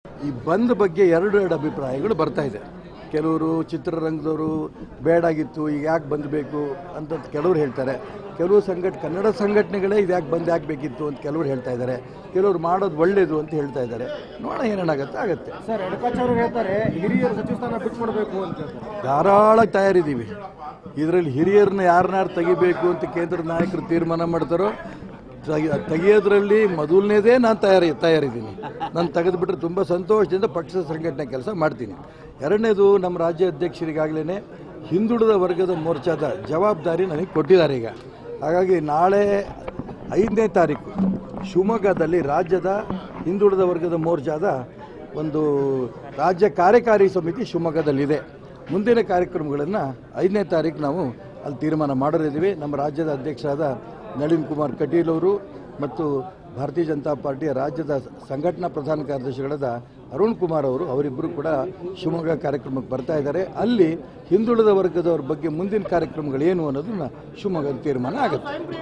ಈ ಬಂದ್ ಬಗ್ಗೆ ಎರಡು ಎರಡು ಅಭಿಪ್ರಾಯಗಳು ಬರ್ತಾ ಇದೆ ಕೆಲವರು ಚಿತ್ರರಂಗದವರು ಬೇಡಾಗಿತ್ತು ಈಗ ಯಾಕೆ ಬಂದ್ ಬೇಕು ಅಂತ ಕೆಲವರು ಹೇಳ್ತಾರೆ ಕೆಲವು ಸಂಘಟ ಕನ್ನಡ ಸಂಘಟನೆಗಳೇ ಇದು ಯಾಕೆ ಬಂದ್ ಯಾಕೆ ಬೇಕಿತ್ತು ಅಂತ ಕೆಲವರು ಹೇಳ್ತಾ ಇದ್ದಾರೆ ಕೆಲವರು ಮಾಡೋದು ಒಳ್ಳೇದು ಅಂತ ಹೇಳ್ತಾ ಇದ್ದಾರೆ ನೋಡೋಣ ಏನೇನಾಗುತ್ತೆ ಆಗುತ್ತೆ ಸರ್ ಎಡಕಾಚ್ ಅವರು ಹೇಳ್ತಾರೆ ಹಿರಿಯರು ಸಚಿವ ಸ್ಥಾನ ಬಿಟ್ಕೊಡ್ಬೇಕು ಅಂತ ಹೇಳ್ತಾರೆ ಧಾರಾಳ ತಯಾರಿದ್ದೀವಿ ಇದರಲ್ಲಿ ಹಿರಿಯರನ್ನ ಯಾರನ್ನಾರು ತೆಗಿಬೇಕು ಅಂತ ಕೇಂದ್ರ ನಾಯಕರು ತೀರ್ಮಾನ ಮಾಡ್ತಾರೋ ತೆಗಿ- ತೆಗಿಯೋದ್ರಲ್ಲಿ ಮೊದಲನೇದೇ ನಾನು ತಯಾರಿ ತಯಾರಿದ್ದೀನಿ ನಾನು ತೆಗೆದುಬಿಟ್ರೆ ತುಂಬ ಸಂತೋಷದಿಂದ ಪಕ್ಷದ ಸಂಘಟನೆ ಕೆಲಸ ಮಾಡ್ತೀನಿ ಎರಡನೇದು ನಮ್ಮ ರಾಜ್ಯ ಅಧ್ಯಕ್ಷರಿಗಾಗಲೇ ಹಿಂದುಳಿದ ವರ್ಗದ ಮೋರ್ಚಾದ ಜವಾಬ್ದಾರಿ ನನಗೆ ಕೊಟ್ಟಿದ್ದಾರೆ ಈಗ ಹಾಗಾಗಿ ನಾಳೆ ಐದನೇ ತಾರೀಕು ಶಿವಮೊಗ್ಗದಲ್ಲಿ ರಾಜ್ಯದ ಹಿಂದುಳಿದ ವರ್ಗದ ಮೋರ್ಚಾದ ಒಂದು ರಾಜ್ಯ ಕಾರ್ಯಕಾರಿ ಸಮಿತಿ ಶಿವಮೊಗ್ಗದಲ್ಲಿದೆ ಮುಂದಿನ ಕಾರ್ಯಕ್ರಮಗಳನ್ನು ಐದನೇ ತಾರೀಕು ನಾವು ಅಲ್ಲಿ ತೀರ್ಮಾನ ಮಾಡಲಿದ್ದೀವಿ ನಮ್ಮ ರಾಜ್ಯದ ಅಧ್ಯಕ್ಷರಾದ ನಳಿನ್ ಕುಮಾರ್ ಕಟೀಲ್ ಅವರು ಮತ್ತು ಭಾರತೀಯ ಜನತಾ ಪಾರ್ಟಿಯ ರಾಜ್ಯದ ಸಂಘಟನಾ ಪ್ರಧಾನ ಕಾರ್ಯದರ್ಶಿಗಳಾದ ಅರುಣ್ ಕುಮಾರ್ ಅವರು ಅವರಿಬ್ಬರು ಕೂಡ ಶಿವಮೊಗ್ಗ ಕಾರ್ಯಕ್ರಮಕ್ಕೆ ಬರ್ತಾ ಇದ್ದಾರೆ ಅಲ್ಲಿ ಹಿಂದುಳಿದ ವರ್ಗದವ್ರ ಬಗ್ಗೆ ಮುಂದಿನ ಕಾರ್ಯಕ್ರಮಗಳು ಏನು ಅನ್ನೋದನ್ನ ಶಿವಮೊಗ್ಗದ ತೀರ್ಮಾನ ಆಗುತ್ತೆ